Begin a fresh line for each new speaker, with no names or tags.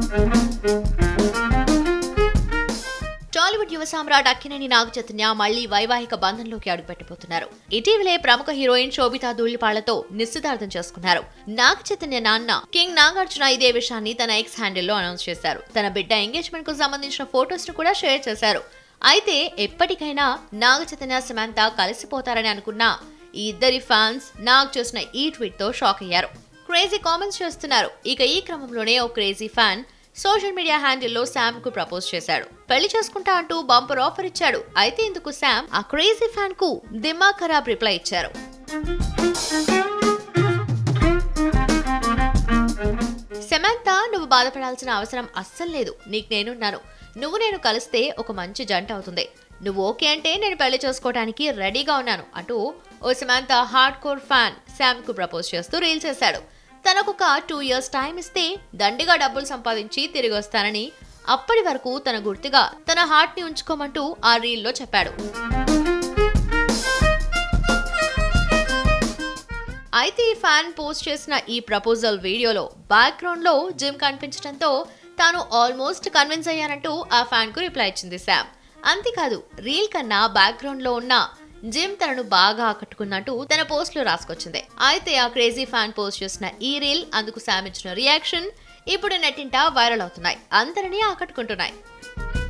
టాలీవుడ్ యువ సామ్రాట్ అక్కినేని నాగ చైతన్య మళ్లీ వైవాహిక బంధంలోకి అడుగుపెట్టబోతున్నారు ఇటీవలే ప్రముఖ హీరోయిన్ శోభితా ధూళిపాళ్లతో నిశ్చితార్థం చేసుకున్నారు నాగ చైతన్య నాన్న కింగ్ నాగార్జున ఇదే విషయాన్ని తన ఎక్స్ హ్యాండిల్లో అనౌన్స్ చేశారు తన బిడ్డ ఎంగేజ్మెంట్ కు సంబంధించిన ఫొటోస్ ను కూడా షేర్ చేశారు అయితే ఎప్పటికైనా నాగ చైతన్య సమంత కలిసిపోతారని అనుకున్న ఈ ఇద్దరి ఫ్యాన్స్ నాగ్ చేసిన ఈ ట్వీట్ తో షాక్ అయ్యారు క్రేజీ కామెంట్స్ చేస్తున్నారు ఇక ఈ క్రమంలోనే ఓ క్రేజీ ఫ్యాన్ సోషల్ మీడియా హ్యాండిల్లో శామ్ కు ప్రపోజ్ చేశాడు పెళ్లి చేసుకుంటా అంటూ బంపర్ ఆఫర్ ఇచ్చాడు అయితే ఇందుకు శామ్ ఆ క్రేజీ ఫ్యాన్ కు దిమ్మా ఖరాబ్ రిప్లై ఇచ్చారు సమంత నువ్వు బాధపడాల్సిన అవసరం అస్సలు లేదు నీకు నేనున్నాను నువ్వు నేను కలిస్తే ఒక మంచి జంట అవుతుంది నువ్వు ఓకే అంటే నేను పెళ్లి చేసుకోవడానికి రెడీగా ఉన్నాను అంటూ ఓ Samantha hard core fan Sam కు ప్రపోజ్ చేస్తూ రీల్ చేశాడు తనకొక టూ ఇయర్స్ టైం ఇస్తే దండిగా డబ్బులు సంపాదించి తిరిగి వస్తానని అప్పటి వరకు తన గుర్తుగా తన హార్ట్ ని ఉంచుకోమంటూ ఆ రీల్లో చెప్పాడు అయితే ఈ ఫ్యాన్ పోస్ట్ చేసిన ఈ ప్రపోజల్ వీడియోలో బ్యాక్గ్రౌండ్ లో జిమ్ కనిపించడంతో తాను ఆల్మోస్ట్ కన్విన్స్ అయ్యానంటూ ఆ ఫ్యాన్ కు రిప్లై ఇచ్చింది శామ్ అంతేకాదు రీల్ కన్నా బ్యాక్గ్రౌండ్ లో ఉన్న జిమ్ తనను బాగా ఆకట్టుకున్నట్టు తన పోస్ట్ లో రాసుకొచ్చింది అయితే ఆ క్రేజీ ఫ్యాన్ పోస్ట్ చేసిన ఈ రీల్ అందుకు శామ్ ఇచ్చిన రియాక్షన్ ఇప్పుడు నెట్టింట వైరల్ అవుతున్నాయి అందరినీ ఆకట్టుకుంటున్నాయి